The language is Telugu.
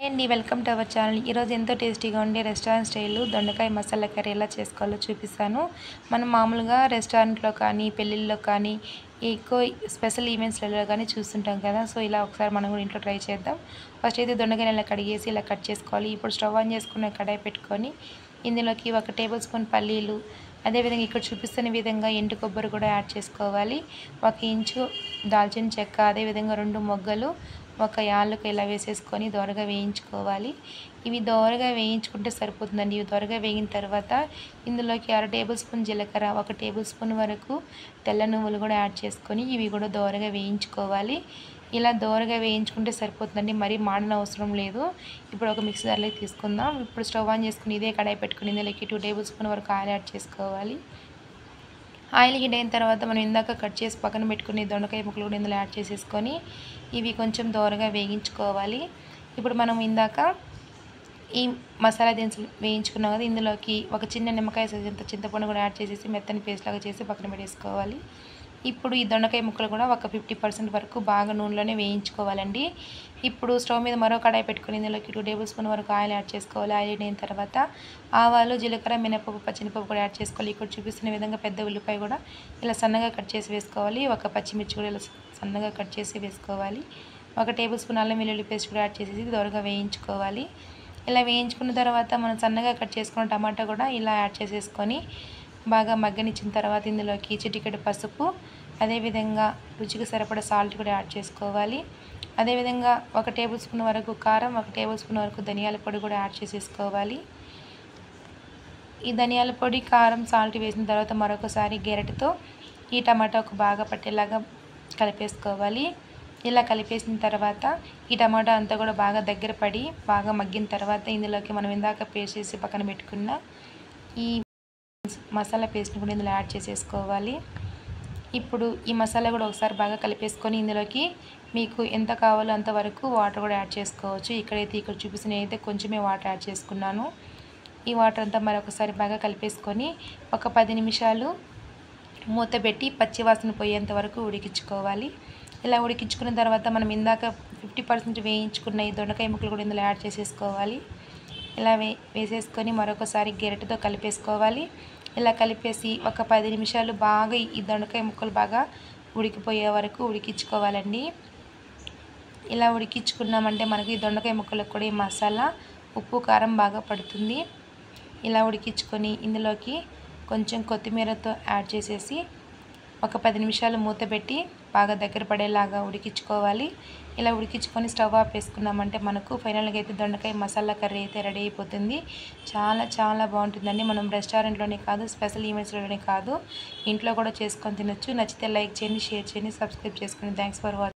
అండి వెల్కమ్ టు అవర్ ఛానల్ ఈరోజు ఎంతో టేస్టీగా ఉండే రెస్టారెంట్ స్టైల్ దొండకాయ మసాలా కర్రీ ఎలా చేసుకోవాలో చూపిస్తాను మనం మామూలుగా రెస్టారెంట్లో కానీ పెళ్ళిళ్ళలో కానీ ఎక్కువ స్పెషల్ ఈవెంట్స్లలో కానీ చూస్తుంటాం కదా సో ఇలా ఒకసారి మనం కూడా ఇంట్లో ట్రై చేద్దాం ఫస్ట్ అయితే దొండకాయలు ఇలా కడిగేసి ఇలా కట్ చేసుకోవాలి ఇప్పుడు స్టవ్ ఆన్ చేసుకున్న కడాయి పెట్టుకొని ఇందులోకి ఒక టేబుల్ స్పూన్ పల్లీలు అదేవిధంగా ఇక్కడ చూపిస్తున్న విధంగా ఎండు కొబ్బరి కూడా యాడ్ చేసుకోవాలి ఒక ఇంచు దాల్చిన చెక్క అదేవిధంగా రెండు మొగ్గలు ఒక యాళ్ళకు ఇలా వేసేసుకొని దోరగా వేయించుకోవాలి ఇవి దోరగా వేయించుకుంటే సరిపోతుందండి ఇవి దోరగా వేగిన తర్వాత ఇందులోకి అర టేబుల్ స్పూన్ జీలకర్ర ఒక టేబుల్ స్పూన్ వరకు తెల్ల నువ్వులు కూడా యాడ్ చేసుకొని ఇవి కూడా దోరగా వేయించుకోవాలి ఇలా దోరగా వేయించుకుంటే సరిపోతుందండి మరీ మాడన అవసరం లేదు ఇప్పుడు ఒక మిక్సీ జార్లోకి తీసుకుందాం ఇప్పుడు స్టవ్ ఆన్ చేసుకుని ఇదే కడాయి పెట్టుకుని ఇందులోకి టూ టేబుల్ స్పూన్ వరకు ఆయిల్ యాడ్ చేసుకోవాలి ఆయిల్ హీట్ అయిన తర్వాత మనం ఇందాక కట్ చేసి పక్కన పెట్టుకుని దొండకాయ ముక్కలు కూడా ఇందులో యాడ్ చేసేసుకొని ఇవి కొంచెం దోరగా వేయించుకోవాలి ఇప్పుడు మనం ఇందాక ఈ మసాలా దినుసులు వేయించుకున్నాం కదా ఇందులోకి ఒక చిన్న నిమ్మకాయ సైజంత చింతపండు కూడా యాడ్ చేసేసి మెత్తని పేస్ట్ లాగా చేసి పక్కన పెట్టేసుకోవాలి ఇప్పుడు ఈ దొండకాయ ముక్కలు కూడా ఒక ఫిఫ్టీ పర్సెంట్ వరకు బాగా నూనెలోనే వేయించుకోవాలండి ఇప్పుడు స్టవ్ మీద మరో కడాయి పెట్టుకుని ఇందులోకి టూ టేబుల్ స్పూన్ వరకు ఆయిల్ యాడ్ చేసుకోవాలి ఆయిల్ అయిన తర్వాత ఆవాలు జీలకర్ర మినపప్పు పచ్చిమిరపప్పు కూడా యాడ్ చేసుకోవాలి ఇక్కడ చూపిస్తున్న విధంగా పెద్ద ఉల్లిపాయ కూడా ఇలా సన్నగా కట్ చేసి వేసుకోవాలి ఒక పచ్చిమిర్చి కూడా ఇలా సన్నగా కట్ చేసి వేసుకోవాలి ఒక టేబుల్ స్పూన్ అల్లం వెల్లుల్లి పేస్ట్ కూడా యాడ్ చేసి దోరగా వేయించుకోవాలి ఇలా వేయించుకున్న తర్వాత మనం సన్నగా కట్ చేసుకున్న టమాటా కూడా ఇలా యాడ్ చేసేసుకొని బాగా మగ్గనిచ్చిన తర్వాత ఇందులోకి చిటికెడు పసుపు అదేవిధంగా రుచికి సరిపడా సాల్ట్ కూడా యాడ్ చేసుకోవాలి అదేవిధంగా ఒక టేబుల్ స్పూన్ వరకు కారం ఒక టేబుల్ స్పూన్ వరకు ధనియాల పొడి కూడా యాడ్ చేసేసుకోవాలి ఈ ధనియాల పొడి కారం సాల్ట్ వేసిన తర్వాత మరొకసారి గెరటితో ఈ టమాటాకు బాగా పట్టేలాగా కలిపేసుకోవాలి ఇలా కలిపేసిన తర్వాత ఈ టమాటా అంతా కూడా బాగా దగ్గర పడి బాగా మగ్గిన తర్వాత ఇందులోకి మనం ఇందాక పేస్ట్ చేసి పక్కన పెట్టుకున్న ఈ మసాలా పేస్ట్ని కూడా ఇందులో యాడ్ చేసేసుకోవాలి ఇప్పుడు ఈ మసాలా కూడా ఒకసారి బాగా కలిపేసుకొని ఇందులోకి మీకు ఎంత కావాలో అంతవరకు వాటర్ కూడా యాడ్ చేసుకోవచ్చు ఇక్కడైతే ఇక్కడ చూపిస్తున్న అయితే కొంచెమే వాటర్ యాడ్ చేసుకున్నాను ఈ వాటర్ అంతా మరొకసారి బాగా కలిపేసుకొని ఒక పది నిమిషాలు మూత పెట్టి పచ్చివాసన పోయేంత వరకు ఉడికించుకోవాలి ఇలా ఉడికించుకున్న తర్వాత మనం ఇందాక ఫిఫ్టీ పర్సెంట్ వేయించుకున్న ఈ దొండకాయ ముక్కలు కూడా ఇందులో యాడ్ చేసేసుకోవాలి ఇలా వే వేసేసుకొని మరొకసారి గెరటితో కలిపేసుకోవాలి ఇలా కలిపేసి ఒక పది నిమిషాలు బాగా ఈ దొండకాయ ముక్కలు బాగా ఉడికిపోయే వరకు ఉడికించుకోవాలండి ఇలా ఉడికించుకున్నామంటే మనకి దొండకాయ ముక్కలకు కూడా ఈ మసాలా ఉప్పు కారం బాగా పడుతుంది ఇలా ఉడికించుకొని ఇందులోకి కొంచెం కొత్తిమీరతో యాడ్ చేసేసి ఒక పది నిమిషాలు మూత పెట్టి బాగా దగ్గర పడేలాగా ఉడికించుకోవాలి ఇలా ఉడికించుకొని స్టవ్ ఆఫ్ వేసుకున్నామంటే మనకు ఫైనల్గా అయితే దొండకాయ మసాలా కర్రీ అయితే రెడీ అయిపోతుంది చాలా చాలా బాగుంటుందండి మనం రెస్టారెంట్లోనే కాదు స్పెషల్ ఈవెంట్స్లోనే కాదు ఇంట్లో కూడా చేసుకొని తినొచ్చు నచ్చితే లైక్ చేయండి షేర్ చేయండి సబ్స్క్రైబ్ చేసుకోండి థ్యాంక్స్ ఫర్ వాచింగ్